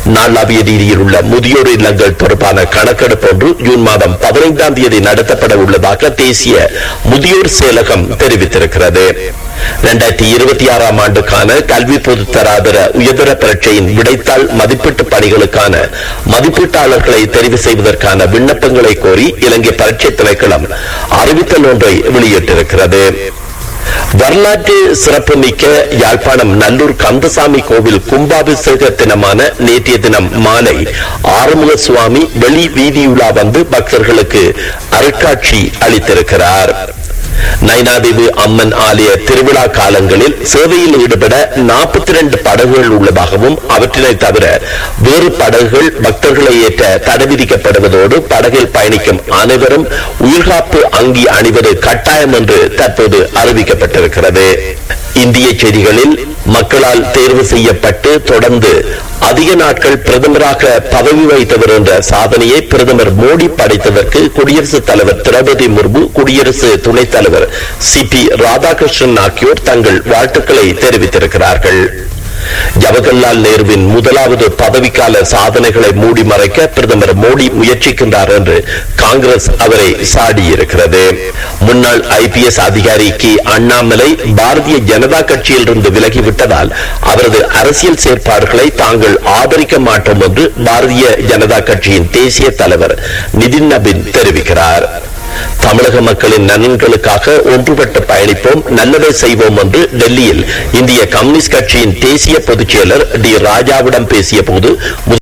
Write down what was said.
நாளாவிய ரீதியில் உள்ள முதியோர் இல்லங்கள் தொடர்பான கணக்கெடுப்பு ஒன்று ஜூன் மாதம் பதினைந்தாம் தேதி நடத்தப்பட உள்ளதாக தேசிய முதியோர் செயலகம் தெரிவித்திருக்கிறது இரண்டாயிரத்தி இருபத்தி ஆறாம் ஆண்டுக்கான கல்வி பொதுத்தராதர உயர்தர பரீட்சையின் விடைத்தாள் மதிப்பீட்டு பணிகளுக்கான மதிப்பீட்டாளர்களை தெரிவு செய்வதற்கான விண்ணப்பங்களை கோரி இலங்கை பரீட்சை திணைக்களம் அறிவித்தல் ஒன்றை வெளியிட்டிருக்கிறது வரலாற்று சிறப்புமிக்க யாழ்ப்பாணம் நல்லூர் கந்தசாமி கோவில் கும்பாபிஷேக தினமான நேற்றைய தினம் மாலை ஆறுமுக சுவாமி வெளி வீதியுலா வந்து பக்தர்களுக்கு அருட்காட்சி அளித்திருக்கிறார் நைனாதேவி அம்மன் ஆலய திருவிழா காலங்களில் சேவையில் ஈடுபட நாற்பத்தி ரெண்டு படகுகள் உள்ளதாகவும் அவற்றினை தவிர வேறு படகுகள் பக்தர்களை ஏற்ற தடை விதிக்கப்படுவதோடு படகில் பயணிக்கும் அனைவரும் உயிர்காப்பு அங்கி அணிவது கட்டாயம் என்று தற்போது அறிவிக்கப்பட்டிருக்கிறது இந்திய செய்திகளில் மக்களால் தேர்வு செய்யப்பட்டு தொடர்ந்து அதிக நாட்கள் பிரதமராக பதவி வைத்தவர் என்ற சாதனையை பிரதமர் மோடி படைத்ததற்கு குடியரசுத் தலைவர் திரௌபதி முர்மு குடியரசு துணைத் தலைவர் சி பி ராதாகிருஷ்ணன் ஆகியோர் தங்கள் வாழ்த்துக்களை தெரிவித்திருக்கிறார்கள் ஜவஹர்லால் நேருவின் முதலாவது பதவிக்கால சாதனைகளை மூடி மறைக்க பிரதமர் மோடி முயற்சிக்கின்றார் என்று காங்கிரஸ் அவரை சாடியிருக்கிறது முன்னாள் ஐபிஎஸ் அதிகாரி கே அண்ணாமலை பாரதிய ஜனதா கட்சியிலிருந்து விலகிவிட்டதால் அவரது அரசியல் செயற்பாடுகளை தாங்கள் ஆதரிக்க மாட்டோம் என்று பாரதிய ஜனதா கட்சியின் தேசிய தலைவர் நிதின் நபின் தெரிவிக்கிறார் தமிழக மக்களின் நலன்களுக்காக ஒன்றுபட்டு பயணிப்போம் நல்லதை செய்வோம் என்று டெல்லியில் இந்திய கம்யூனிஸ்ட் கட்சியின் தேசிய பொதுச் செயலர் டி ராஜாவிடம் பேசிய போது